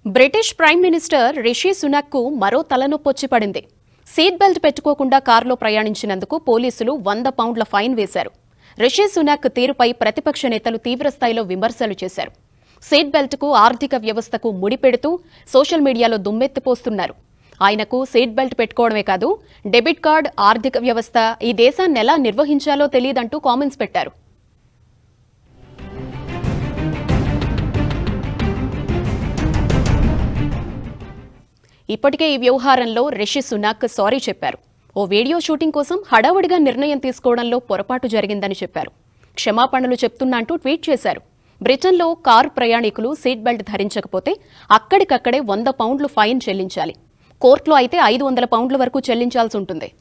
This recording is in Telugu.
బ్రిటిష్ ప్రైమ్ మినిస్టర్ రిషి సునాక్కు మరో తలనొప్పొచ్చి పడింది సీట్ బెల్ట్ పెట్టుకోకుండా కారులో ప్రయాణించినందుకు పోలీసులు వంద పౌండ్ల ఫైన్ వేశారు రిషి సునాక్ తీరుపై ప్రతిపక్ష నేతలు తీవ్రస్థాయిలో విమర్శలు చేశారు సీట్ బెల్ట్కు ఆర్థిక వ్యవస్థకు ముడిపెడుతూ సోషల్ మీడియాలో దుమ్మెత్తిపోస్తున్నారు ఆయనకు సీట్ బెల్ట్ పెట్టుకోవడమే కాదు డెబిట్ కార్డ్ ఆర్థిక వ్యవస్థ ఈ దేశాన్ని ఎలా నిర్వహించాలో తెలియదంటూ కామెంట్స్ పెట్టారు ఇప్పటికే ఈ వ్యవహారంలో రిషి సునాక్ సారీ చెప్పారు ఓ వీడియో షూటింగ్ కోసం హడావుడిగా నిర్ణయం తీసుకోవడంలో పొరపాటు జరిగిందని చెప్పారు క్షమాపణలు చెప్తున్నా అంటూ ట్వీట్ చేశారు బ్రిటన్లో కారు ప్రయాణికులు సీట్ బెల్ట్ ధరించకపోతే అక్కడికక్కడే వంద పౌండ్లు ఫైన్ చెల్లించాలి కోర్టులో అయితే ఐదు వందల పౌండ్ల వరకు చెల్లించాల్సి ఉంటుంది